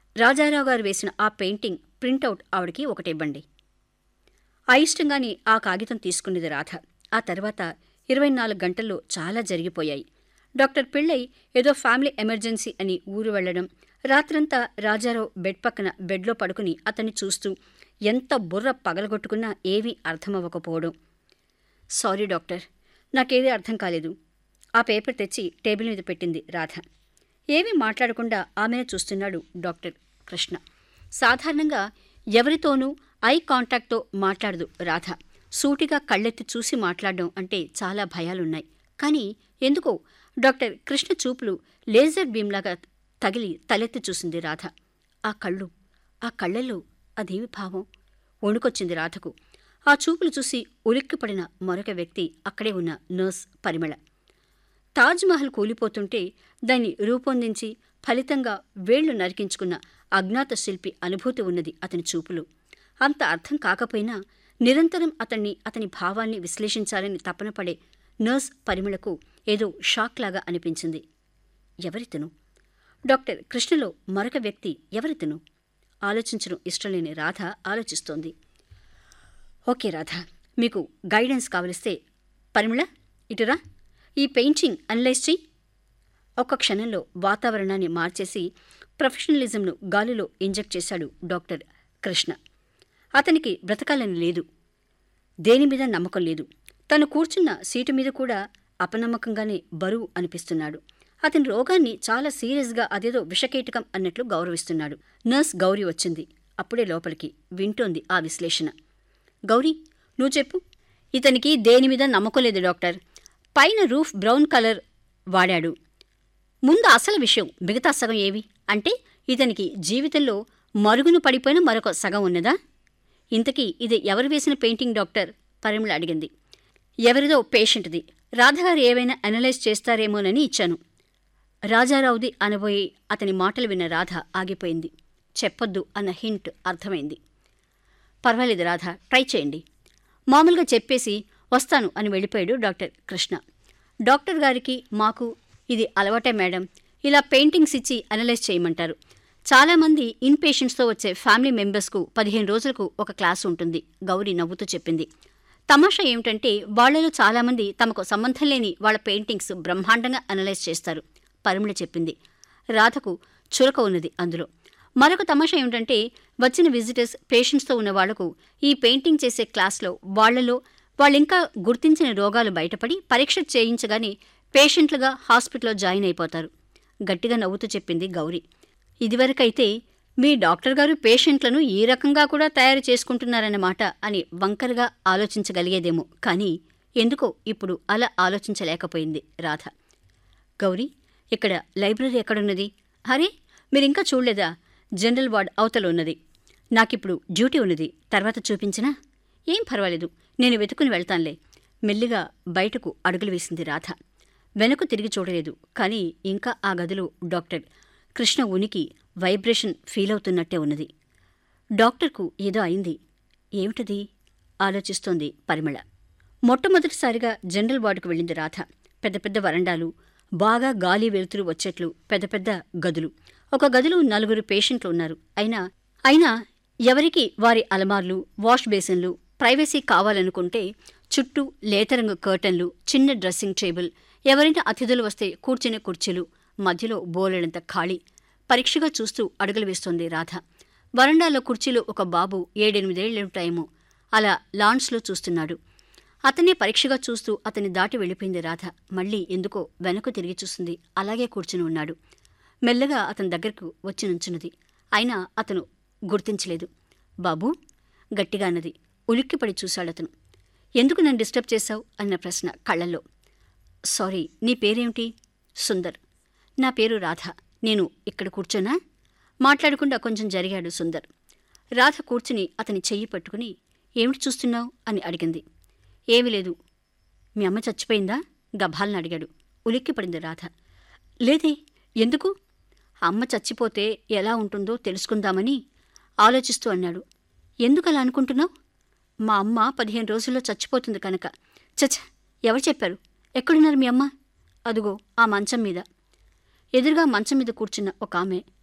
రాజారావు గారు వేసిన ఆ పెయింటింగ్ ప్రింటౌట్ ఆవిడకి ఒకటివ్వండి అయిష్టంగానే ఆ కాగితం తీసుకున్నది రాధ ఆ తర్వాత ఇరవై నాలుగు గంటల్లో చాలా జరిగిపోయాయి డాక్టర్ పిళ్ళై ఏదో ఫ్యామిలీ ఎమర్జెన్సీ అని ఊరు వెళ్లడం రాత్రంతా రాజారావు బెడ్ పక్కన బెడ్లో పడుకుని అతన్ని చూస్తూ ఎంత బుర్ర పగలగొట్టుకున్నా ఏమీ అర్థమవ్వకపోవడం సారీ డాక్టర్ నాకేదీ అర్థం కాలేదు ఆ పేపర్ తెచ్చి టేబుల్ మీద పెట్టింది రాధ ఏమీ మాట్లాడకుండా ఆమెను చూస్తున్నాడు డాక్టర్ కృష్ణ సాధారణంగా ఎవరితోనూ ఐ కాంటాక్ట్తో మాట్లాడదు రాధ సూటిగా కళ్ళెత్తి చూసి మాట్లాడడం అంటే చాలా భయాలున్నాయి కానీ ఎందుకో డాక్టర్ కృష్ణ చూపులు లేజర్ బీమ్లాగా తగిలి తలెత్తి చూసింది రాధ ఆ కళ్ళు ఆ కళ్ళల్లో అదేమి భావం వణుకొచ్చింది రాధకు ఆ చూపులు చూసి ఉలిక్కిపడిన మరొక వ్యక్తి అక్కడే ఉన్న నర్స్ పరిమళ తాజ్మహల్ కూలిపోతుంటే దాన్ని రూపొందించి ఫలితంగా వేళ్లు నరికించుకున్న అజ్ఞాత శిల్పి అనుభూతి ఉన్నది అతని చూపులు అంత అర్థం కాకపోయినా నిరంతరం అతన్ని అతని భావాల్ని విశ్లేషించాలని తపన పడే నర్స్ పరిమళకు ఏదో షాక్ లాగా అనిపించింది ఎవరితను డాక్టర్ కృష్ణలో మరొక వ్యక్తి ఎవరితను ఆలోచించడం ఇష్టం లేని రాధ ఆలోచిస్తోంది ఓకే రాధ మీకు గైడెన్స్ కావలిస్తే పరిమళ ఇటురా ఈ పెయింటింగ్ అనలైజ్ చెయ్యి ఒక్క క్షణంలో వాతావరణాన్ని మార్చేసి ప్రొఫెషనలిజంను గాలిలో ఇంజెక్ట్ చేశాడు డాక్టర్ కృష్ణ అతనికి బ్రతకాలని లేదు దేని మీద నమ్మకం లేదు తను కూర్చున్న సీటు మీద కూడా అపనమ్మకంగానే బరువు అనిపిస్తున్నాడు అతని రోగాన్ని చాలా సీరియస్గా అదేదో విషకీటకం అన్నట్లు గౌరవిస్తున్నాడు నర్స్ గౌరీ వచ్చింది అప్పుడే లోపలికి వింటోంది ఆ విశ్లేషణ గౌరీ నువ్వు చెప్పు ఇతనికి దేని మీద నమ్మకం లేదు డాక్టర్ పైన రూఫ్ బ్రౌన్ కలర్ వాడాడు ముందు అసలు విషయం మిగతా సగం ఏవి అంటే ఇతనికి జీవితంలో మరుగును పడిపోయిన మరొక సగం ఉన్నదా ఇంతకీ ఇది ఎవరు వేసిన పెయింటింగ్ డాక్టర్ పరిమళ అడిగింది ఎవరిదో పేషెంట్ది రాధగారు ఏవైనా అనలైజ్ చేస్తారేమోనని ఇచ్చాను రాజారావుది అనబోయి అతని మాటలు విన్న రాధ ఆగిపోయింది చెప్పొద్దు అన్న హింట్ అర్థమైంది పర్వాలేదు రాధ ట్రై చేయండి మామూలుగా చెప్పేసి వస్తాను అని వెళ్ళిపోయాడు డాక్టర్ కృష్ణ డాక్టర్ గారికి మాకు ఇది అలవాటే మేడం ఇలా పెయింటింగ్స్ ఇచ్చి అనలైజ్ చేయమంటారు చాలామంది ఇన్ పేషెంట్స్తో వచ్చే ఫ్యామిలీ మెంబర్స్కు పదిహేను రోజులకు ఒక క్లాస్ ఉంటుంది గౌరీ నవ్వుతూ చెప్పింది తమాషా ఏమిటంటే వాళ్లలో చాలామంది తమకు సంబంధం లేని వాళ్ళ పెయింటింగ్స్ బ్రహ్మాండంగా అనలైజ్ చేస్తారు పరిమళ చెప్పింది రాధకు చురక ఉన్నది అందులో మరొక తమాషా ఏమిటంటే వచ్చిన విజిటర్స్ పేషెంట్స్తో ఉన్న వాళ్లకు ఈ పెయింటింగ్ చేసే క్లాస్లో వాళ్లలో వాళ్ళింకా గుర్తించిన రోగాలు బయటపడి పరీక్ష చేయించగానే పేషెంట్లుగా హాస్పిటల్లో జాయిన్ అయిపోతారు గట్టిగా నవ్వుతూ చెప్పింది గౌరీ ఇదివరకైతే మీ డాక్టర్ గారు పేషెంట్లను ఈ రకంగా కూడా తయారు చేసుకుంటున్నారన్నమాట అని వంకరగా ఆలోచించగలిగేదేమో కానీ ఎందుకో ఇప్పుడు అలా ఆలోచించలేకపోయింది రాధ గౌరీ ఇక్కడ లైబ్రరీ ఎక్కడున్నది అరే మీరింకా చూడలేదా జనరల్ వార్డ్ అవతల ఉన్నది నాకిప్పుడు డ్యూటీ ఉన్నది తర్వాత చూపించినా ఏం పర్వాలేదు నేను వెతుకుని వెళ్తానులే మెల్లిగా బయటకు అడుగులు వేసింది రాధ వెనక్కు తిరిగి చూడలేదు కానీ ఇంకా ఆ గదిలో డాక్టర్ కృష్ణ ఉనికి వైబ్రేషన్ ఫీల్ అవుతున్నట్టే ఉన్నది డాక్టర్కు ఏదో అయింది ఏమిటది ఆలోచిస్తోంది పరిమళ మొట్టమొదటిసారిగా జనరల్ వార్డుకు వెళ్ళింది రాధ పెద్ద పెద్ద వరండాలు బాగా గాలి వెలుతురు వచ్చేట్లు పెద్ద పెద్ద గదులు ఒక గదిలో నలుగురు పేషెంట్లు ఉన్నారు అయినా అయినా ఎవరికి వారి అలమార్లు వాష్ బేసిన్లు ప్రైవసీ కావాలనుకుంటే చుట్టూ లేతరంగు కర్టన్లు చిన్న డ్రెస్సింగ్ టేబుల్ ఎవరైనా అతిథులు వస్తే కూర్చునే కుర్చీలు మధ్యలో బోలెడంత ఖాళీ పరీక్షగా చూస్తూ అడుగులు వేస్తోంది రాధ వరండాలో కుర్చీలో ఒక బాబు ఏడెనిమిదేళ్లుంటాయేమో అలా లాండ్స్లో చూస్తున్నాడు అతనే పరీక్షగా చూస్తూ అతని దాటి వెళ్ళిపోయింది రాధ మళ్ళీ ఎందుకో వెనక్కు తిరిగి చూస్తుంది అలాగే కూర్చుని ఉన్నాడు మెల్లగా అతని దగ్గరకు వచ్చి నుంచున్నది అయినా అతను గుర్తించలేదు బాబూ గట్టిగా అన్నది ఉలిక్కిపడి చూశాడతను ఎందుకు నన్ను డిస్టర్బ్ చేశావు అన్న ప్రశ్న కళ్ళల్లో సారీ నీ పేరేమిటి సుందర్ నా పేరు రాధ నేను ఇక్కడ కూర్చోనా మాట్లాడకుండా కొంచెం జరిగాడు సుందర్ రాధ కూర్చుని అతని చెయ్యి పట్టుకుని ఏమిటి చూస్తున్నావు అని అడిగింది ఏమీ లేదు మీ అమ్మ చచ్చిపోయిందా గభాల్ని అడిగాడు ఉలిక్కిపడింది రాధ లేదే ఎందుకు అమ్మ చచ్చిపోతే ఎలా ఉంటుందో తెలుసుకుందామని ఆలోచిస్తూ అన్నాడు ఎందుకు అలా అనుకుంటున్నావు మా అమ్మ పదిహేను రోజుల్లో చచ్చిపోతుంది కనుక చచ్చ ఎవరు చెప్పారు ఎక్కడున్నారు మీ అమ్మ అదుగో ఆ మంచం మీద ఎదురుగా మంచం మీద కూర్చున్న ఒక ఆమె